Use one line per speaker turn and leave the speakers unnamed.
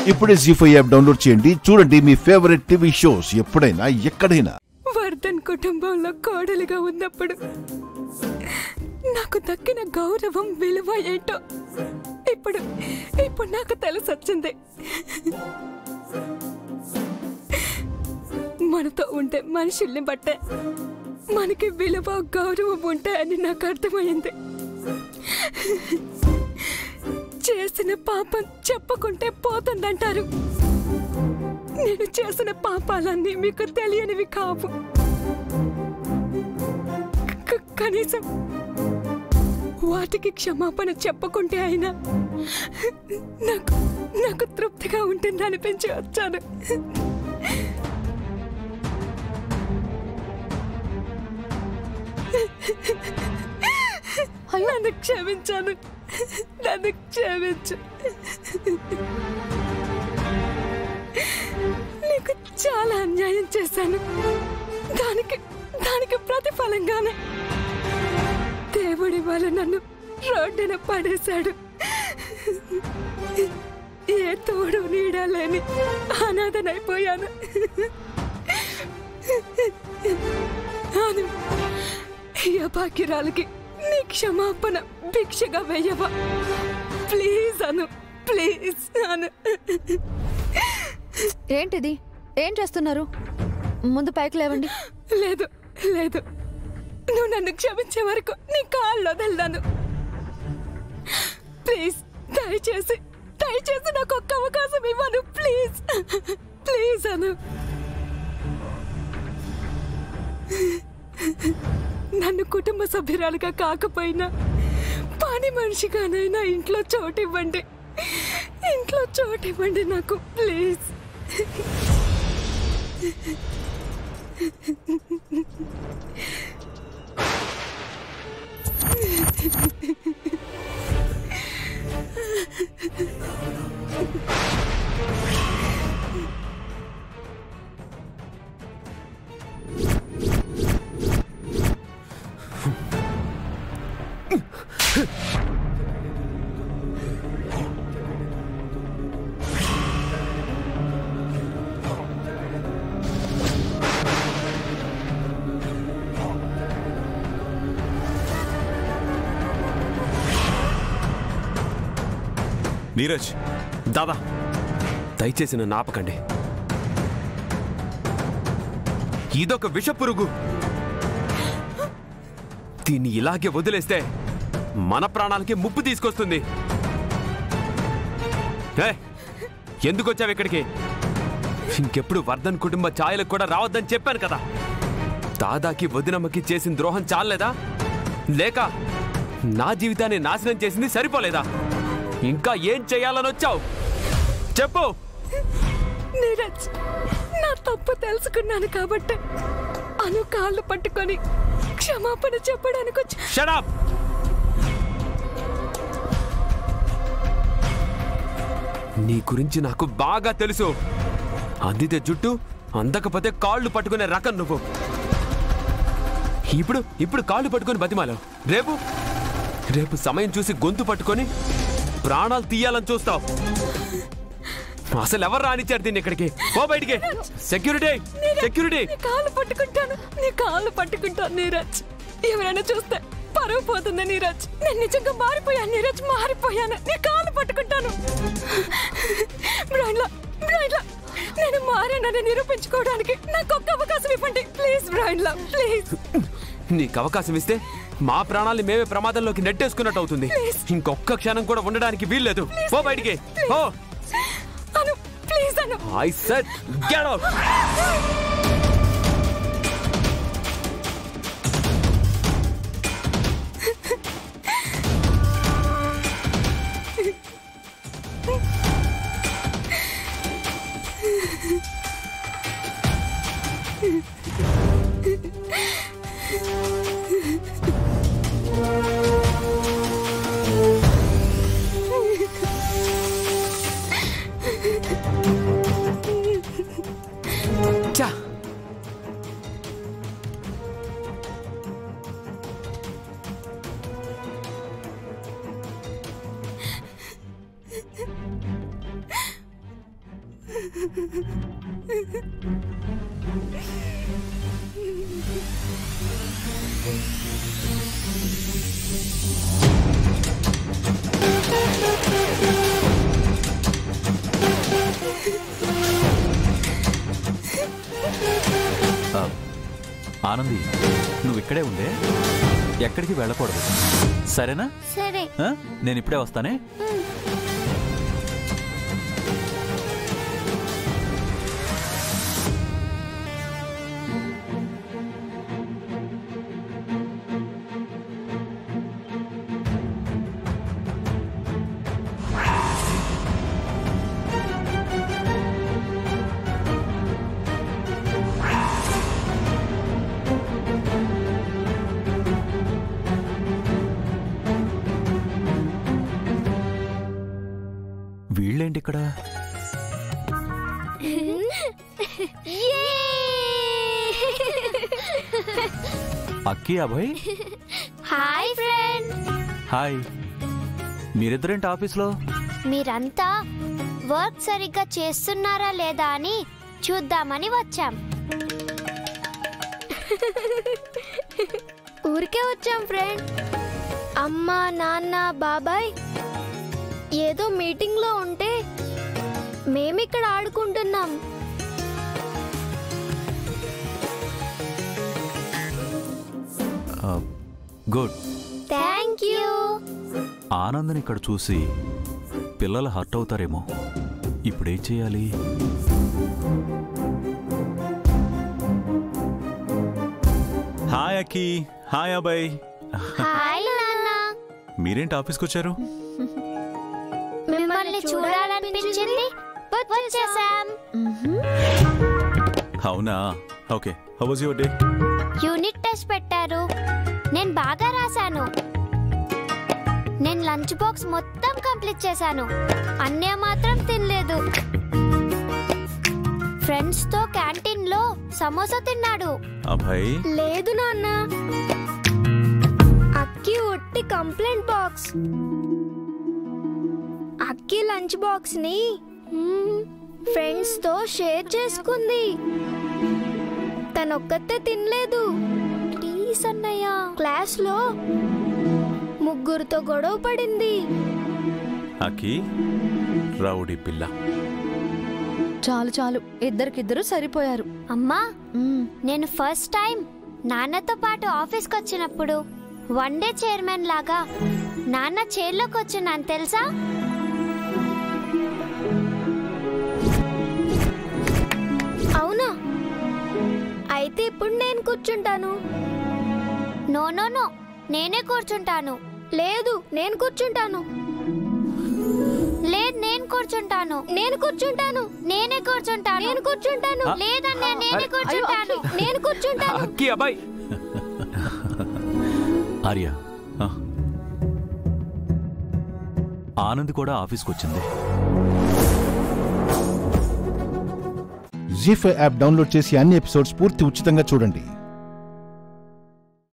ఇప్పుడే G five app download చేయండి చూడండి మీ ఫేవరెట్ టీవీ షోస్ ఎప్పుడైనా ఎక్కడైనా
వర్ధన్ కుటుంబంలో కోడలిగా ఉన్నప్పుడు నాకు దక్కిన గౌరవం విలువ ఏంటో ఇప్పుడు ఇప్పుడు నాకు తెలిసొచ్చింది మనతో ఉండే మనుషుల్ని బట్టే మనకి విలువ గౌరవం ఉంటాయని నాకు అర్థమైంది చేసిన పాపం చెప్పుకుంటే పోతుందంటారు నేను చేసిన పాపాలన్నీ మీకు తెలియనివి కావు క- కనీసం వాటికి క్షమాపణ చెప్పుకుంటే అయినా నాకు నాకు తృప్తిగా ఉంటుంది అనిపించి వచ్చాను నన్ను క్షమించాను నన్ను క్షమించు నీకు చాలా అన్యాయం చేశాను దానికి దానికి ప్రతిఫలంగానే దేవుడి వల్ల నన్ను రోడ్డున పడేశాడు ఏ తోడు నీడలేని అనాథనైపోయాను అను ఈ అభాగ్యురాలకి నీ క్షమాపణ భిక్షగా వేయవా ప్లీజ్ అను ప్లీజ్ అను
ఏంటిది ఏం చేస్తున్నారు ముందు పైకి లేవండి
లేదు లేదు నువ్వు నన్ను క్షమించే వరకు నీ కాళ్ళు వదలను ప్లీజ్ దయచేసి దయచేసి నాకు ఒక్క అవకాశం ఇవ్వను ప్లీజ్ ప్లీజ్ అను నన్ను కుటుంబ సభ్యురాలుగా కాకపోయినా పని మనిషిగానైనా ఇంట్లో చోటు ఇవ్వండి ఇంట్లో చోటు ఇవ్వండి నాకు ప్లీజ్
నీరజ్ దాదా దయచేసి నన్ను ఆపకండి ఇదొక విష పురుగు దీన్ని ఇలాగే వదిలేస్తే మన ప్రాణాలకి ముప్పు తీసుకొస్తుంది ఏ, ఎందుకు వచ్చావు ఇక్కడికి ఇంకెప్పుడు వర్ధన్ కుటుంబ ఛాయలకు కూడా రావద్దని చెప్పాను కదా దాదాకి వదినమ్మకి చేసిన ద్రోహం చాలేదా లేక నా జీవితాన్ని నాశనం చేసింది సరిపోలేదా ఇంకా ఏం చేయాలని వచ్చావు చెప్పు
నీరజ్ నా తప్పు తెలుసుకున్నాను కాబట్టి అను కాళ్ళు పట్టుకొని క్షమాపణ చెప్పడానికి వచ్చి
షడప్ నీ గురించి నాకు బాగా తెలుసు అందితే జుట్టు అందకపోతే కాళ్ళు పట్టుకునే రకం నువ్వు ఇప్పుడు ఇప్పుడు కాళ్ళు పట్టుకొని బతిమాలావు రేపు రేపు సమయం చూసి గొంతు పట్టుకొని ప్రాణాలు తీయాలని చూస్తావు అసలు ఎవరు రానిచ్చారు దీన్ని ఇక్కడికి ఓ బయటికి సెక్యూరిటీ సెక్యూరిటీ
నీ కాళ్ళు పట్టుకుంటాను నీ కాళ్ళు పట్టుకుంటాను నీరజ్ ఎవరైనా చూస్తే పరువు పోతుంది నీరజ్ నేను నిజంగా మారిపోయాను నీరజ్ మారిపోయాను నీ కాళ్ళు పట్టుకుంటాను బ్రాయిన్లా బ్రాయిన్లా నేను మారానని నిరూపించుకోవడానికి నాకు ఒక్క అవకాశం ఇవ్వండి ప్లీజ్ బ్రాయిన్లా ప్లీజ్
నీకు అవకాశం ఇస్తే మా ప్రాణాల్ని మేమే ప్రమాదంలోకి నెట్టేసుకున్నట్టు అవుతుంది ఇంకొక్క క్షణం కూడా ఉండడానికి వీల్లేదు ఓ బయటికి ఓ
Anu please Anu
I said get out చా
ఆ, ఆనంది నువ్వు ఇక్కడే ఉండే ఎక్కడికి వెళ్ళకూడదు సరేనా
సరే
ఆ? నేను ఇప్పుడే వస్తానే వీళ్ళేంటి ఇక్కడ Akki Abhay
hi friend
hi మీరిద్దరేంటి ఆఫీస్లో
మీరంతా వర్క్ సరిగ్గా చేస్తున్నారా లేదా అని చూద్దామని వచ్చాం ఊరికే వచ్చాం ఫ్రెండ్ అమ్మ నాన్న బాబాయ్ ఏదో మీటింగ్ లో ఉంటే మేమిక్కడ ఆడుకుంటున్నాం
గుడ్
థ్యాంక్ యూ
ఆనందని ఇక్కడ చూసి పిల్లలు హర్ట్ అవుతారేమో ఇప్పుడేం చేయాలి హాయ్ అక్కి హాయ్ అబ్బాయ్
హాయ్ నాన్న
మీరేంటి ఆఫీస్కి వచ్చారు
మిమ్మల్ని చూడాలనిపించింది వచ్చేసాం
అవునా okay how was your day
unit test పెట్టారు నేను బాగా రాశాను నేను లంచ్ బాక్స్ మొత్తం కంప్లీట్ చేశాను అన్నయ్య మాత్రం తినలేదు ఫ్రెండ్స్ తో క్యాంటీన్ లో సమోసా తిన్నాడు
అభయ్
లేదు నాన్న అక్కి ఒట్టి కంప్లైంట్ బాక్స్ అక్కి లంచ్ బాక్స్ ని ఫ్రెండ్స్ తో షేర్ చేసుకుంది తనొక్కతే తినలేదు ప్లీజ్ అన్నయ్య క్లాస్ లో ముగ్గురుతో గొడవ పడింది
అక్కి రౌడీ పిల్ల
చాలు చాలు ఇద్దరికిద్దరు సరిపోయారు
అమ్మా
మ్మ్.
నేను ఫస్ట్ టైం నాన్నతో పాటు ఆఫీస్కి వచ్చినప్పుడు వన్ డే చైర్మన్ లాగా నాన్న చైర్లోకి వచ్చున్నాను తెలుసా అవునా అయితే ఇప్పుడు నేను కూర్చుంటాను నో నో నో నేనే కూర్చుంటాను లేదు నేను కూర్చుంటాను లేదు నేను కూర్చుంటాను నేను కూర్చుంటాను నేనే కూర్చుంటాను నేను కూర్చుంటాను లేదన్నయ్య నేనే కూర్చుంటాను నేను కూర్చుంటాను
అక్కి అబ్బాయి
ఆర్య ఆ. ఆనంద్ కూడా ఆఫీస్కి వచ్చింది
జీ ఫైవ్ యాప్ డౌన్లోడ్ చేసి అన్ని ఎపిసోడ్స్ పూర్తి ఉచితంగా చూడండి